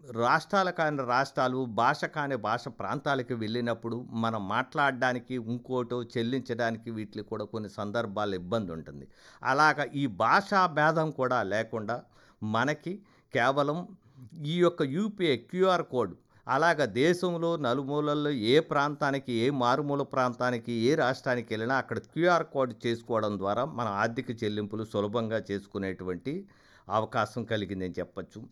రాష్ట్రాలు కాని రాష్ట్రాలు భాష కాని భాష ప్రాంతాలకు వెళ్ళినప్పుడు మనం మాట్లాడడానికి ఇంకోటో చెల్లించడానికి వీటికి కూడా కొన్ని సందర్భాలు ఇబ్బంది ఉంటుంది అలాగ ఈ భాషా భేదం కూడా లేకుండా మనకి కేవలం ఈ యొక్క యూపీఐ క్యూఆర్ కోడ్ అలాగ దేశంలో నలుమూలల్లో ఏ ప్రాంతానికి ఏ మారుమూల ప్రాంతానికి ఏ రాష్ట్రానికి వెళ్ళినా అక్కడ క్యూఆర్ కోడ్ చేసుకోవడం ద్వారా మన ఆర్థిక చెల్లింపులు సులభంగా చేసుకునేటువంటి అవకాశం కలిగిందని చెప్పచ్చు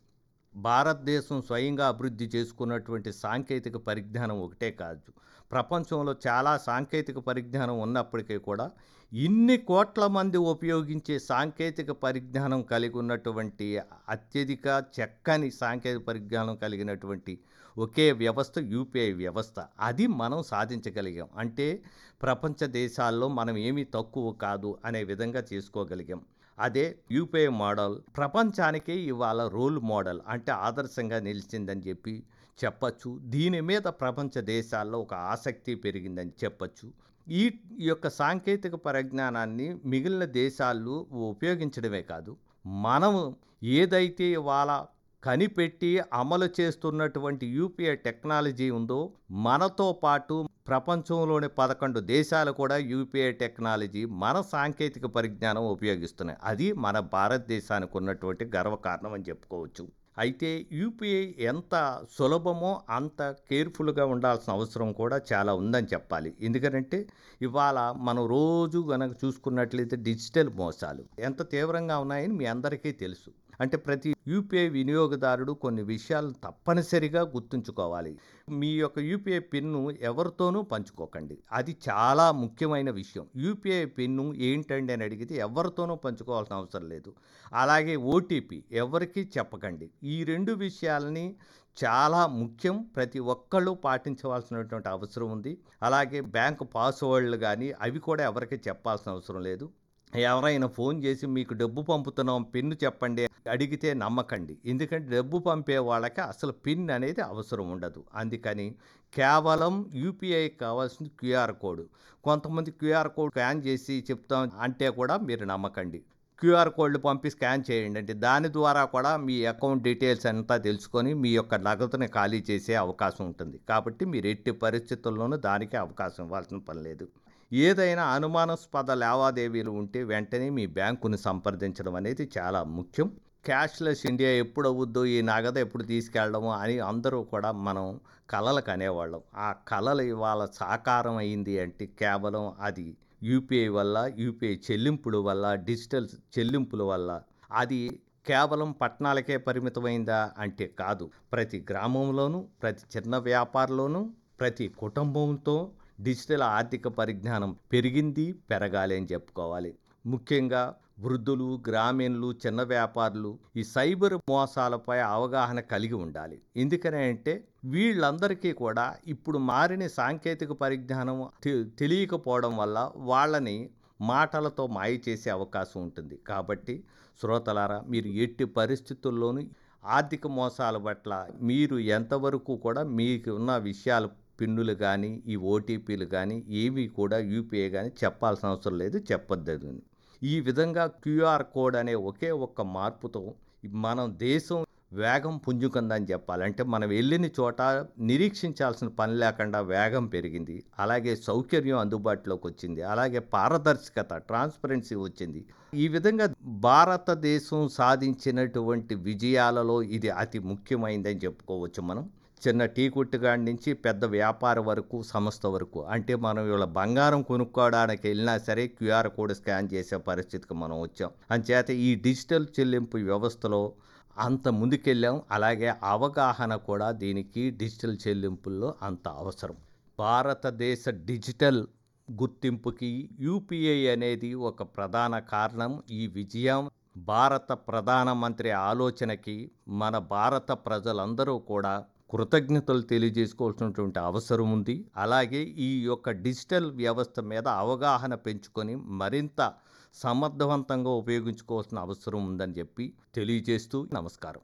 భారతదేశం స్వయంగా అభివృద్ధి చేసుకున్నటువంటి సాంకేతిక పరిజ్ఞానం ఒకటే కాదు ప్రపంచంలో చాలా సాంకేతిక పరిజ్ఞానం ఉన్నప్పటికీ కూడా ఇన్ని కోట్ల మంది ఉపయోగించే సాంకేతిక పరిజ్ఞానం కలిగి ఉన్నటువంటి అత్యధిక చక్కని సాంకేతిక పరిజ్ఞానం కలిగినటువంటి ఒకే వ్యవస్థ యూపీఐ వ్యవస్థ అది మనం సాధించగలిగాం అంటే ప్రపంచ దేశాల్లో మనం ఏమీ తక్కువ కాదు అనే విధంగా చేసుకోగలిగాం అదే యూపీఐ మోడల్ ప్రపంచానికే ఇవాళ రోల్ మోడల్ అంటే ఆదర్శంగా నిలిచిందని చెప్పి చెప్పచ్చు దీని మీద ప్రపంచ దేశాల్లో ఒక ఆసక్తి పెరిగిందని చెప్పచ్చు ఈ యొక్క సాంకేతిక పరిజ్ఞానాన్ని మిగిలిన దేశాలు ఉపయోగించడమే కాదు మనము ఏదైతే ఇవాళ కనిపెట్టి అమలు చేస్తున్నటువంటి యూపీఐ టెక్నాలజీ ఉందో మనతో పాటు ప్రపంచంలోని పదకొండు దేశాలు కూడా యూపీఐ టెక్నాలజీ మన సాంకేతిక పరిజ్ఞానం ఉపయోగిస్తున్నాయి అది మన భారతదేశానికి ఉన్నటువంటి గర్వకారణం అని చెప్పుకోవచ్చు అయితే యూపీఐ ఎంత సులభమో అంత కేర్ఫుల్గా ఉండాల్సిన అవసరం కూడా చాలా ఉందని చెప్పాలి ఎందుకంటే ఇవాళ మనం రోజు కనుక చూసుకున్నట్లయితే డిజిటల్ మోసాలు ఎంత తీవ్రంగా ఉన్నాయని మీ అందరికీ తెలుసు అంటే ప్రతి యూపీఐ వినియోగదారుడు కొన్ని విషయాలు తప్పనిసరిగా గుర్తుంచుకోవాలి మీ యొక్క యూపీఐ పిన్ను ఎవరితోనూ పంచుకోకండి అది చాలా ముఖ్యమైన విషయం యూపీఐ పిన్ను ఏంటండి అని అడిగితే ఎవరితోనూ పంచుకోవాల్సిన అవసరం లేదు అలాగే ఓటీపీ ఎవరికీ చెప్పకండి ఈ రెండు విషయాలని చాలా ముఖ్యం ప్రతి ఒక్కళ్ళు పాటించవలసినటువంటి అవసరం ఉంది అలాగే బ్యాంకు పాస్వర్డ్లు కానీ అవి కూడా ఎవరికి చెప్పాల్సిన అవసరం లేదు ఎవరైనా ఫోన్ చేసి మీకు డబ్బు పంపుతున్నాం పిన్ చెప్పండి అడిగితే నమ్మకండి ఎందుకంటే డబ్బు పంపే వాళ్ళకి అసలు పిన్ అనేది అవసరం ఉండదు అందుకని కేవలం యూపీఐ కావాల్సింది క్యూఆర్ కోడ్ కొంతమంది క్యూఆర్ కోడ్ స్కాన్ చేసి చెప్తాం అంటే కూడా మీరు నమ్మకండి క్యూఆర్ కోడ్లు పంపి స్కాన్ చేయండి అంటే దాని ద్వారా కూడా మీ అకౌంట్ డీటెయిల్స్ అంతా తెలుసుకొని మీ యొక్క నగదుని ఖాళీ చేసే అవకాశం ఉంటుంది కాబట్టి మీరు ఎట్టి పరిస్థితుల్లోనూ దానికి అవకాశం ఇవ్వాల్సిన పని లేదు ఏదైనా అనుమానాస్పద లావాదేవీలు ఉంటే వెంటనే మీ బ్యాంకుని సంప్రదించడం అనేది చాలా ముఖ్యం క్యాష్లెస్ ఇండియా ఎప్పుడు అవుద్దో ఈ నగదు ఎప్పుడు తీసుకెళ్ళడము అని అందరూ కూడా మనం కళలకు అనేవాళ్ళం ఆ కళలు ఇవాళ సాకారం అయింది అంటే కేవలం అది యూపీఐ వల్ల యూపీఐ చెల్లింపుల వల్ల డిజిటల్ చెల్లింపుల వల్ల అది కేవలం పట్టణాలకే పరిమితమైందా అంటే కాదు ప్రతి గ్రామంలోనూ ప్రతి చిన్న వ్యాపారంలోనూ ప్రతి కుటుంబంతో డిజిటల్ ఆర్థిక పరిజ్ఞానం పెరిగింది పెరగాలి అని చెప్పుకోవాలి ముఖ్యంగా వృద్ధులు గ్రామీణులు చిన్న వ్యాపారులు ఈ సైబర్ మోసాలపై అవగాహన కలిగి ఉండాలి ఎందుకని అంటే వీళ్ళందరికీ కూడా ఇప్పుడు మారిన సాంకేతిక పరిజ్ఞానం తె- తెలియకపోవడం వల్ల వాళ్ళని మాటలతో మాయ చేసే అవకాశం ఉంటుంది కాబట్టి శ్రోతలారా మీరు ఎట్టి పరిస్థితుల్లోనూ ఆర్థిక మోసాల పట్ల మీరు ఎంతవరకు కూడా మీకు ఉన్న విషయాలు పిన్నులు కానీ ఈ ఓటీపీలు కానీ ఏవి కూడా యూపీఐ కానీ చెప్పాల్సిన అవసరం లేదు చెప్పొద్దు ఈ విధంగా క్యూఆర్ కోడ్ అనే ఒకే ఒక్క మార్పుతో మనం దేశం వేగం పుంజుకుందని చెప్పాలి అంటే మనం వెళ్ళిన చోట నిరీక్షించాల్సిన పని లేకుండా వేగం పెరిగింది అలాగే సౌకర్యం అందుబాటులోకి వచ్చింది అలాగే పారదర్శకత ట్రాన్స్పరెన్సీ వచ్చింది ఈ విధంగా భారతదేశం సాధించినటువంటి విజయాలలో ఇది అతి ముఖ్యమైనదని చెప్పుకోవచ్చు మనం చిన్న టీ కొట్టుగాడి నుంచి పెద్ద వ్యాపార వరకు సంస్థ వరకు అంటే మనం ఇవాళ బంగారం కొనుక్కోవడానికి వెళ్ళినా సరే క్యూఆర్ కోడ్ స్కాన్ చేసే పరిస్థితికి మనం వచ్చాం అంచేత ఈ డిజిటల్ చెల్లింపు వ్యవస్థలో అంత ముందుకెళ్ళాం అలాగే అవగాహన కూడా దీనికి డిజిటల్ చెల్లింపుల్లో అంత అవసరం భారతదేశ డిజిటల్ గుర్తింపుకి యూపీఐ అనేది ఒక ప్రధాన కారణం ఈ విజయం భారత ప్రధానమంత్రి ఆలోచనకి మన భారత ప్రజలందరూ కూడా కృతజ్ఞతలు తెలియజేసుకోవాల్సినటువంటి అవసరం ఉంది అలాగే ఈ యొక్క డిజిటల్ వ్యవస్థ మీద అవగాహన పెంచుకొని మరింత సమర్థవంతంగా ఉపయోగించుకోవాల్సిన అవసరం ఉందని చెప్పి తెలియజేస్తూ నమస్కారం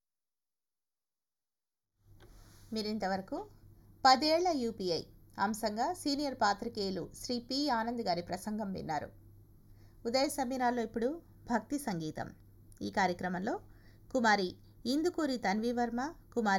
మీరింతవరకు పదేళ్ల యూపీఐ అంశంగా సీనియర్ పాత్రికేయులు శ్రీ పి ఆనంద్ గారి ప్రసంగం విన్నారు ఉదయ సమీరాల్లో ఇప్పుడు భక్తి సంగీతం ఈ కార్యక్రమంలో కుమారి ఇందుకూరి తన్వి వర్మ కుమారి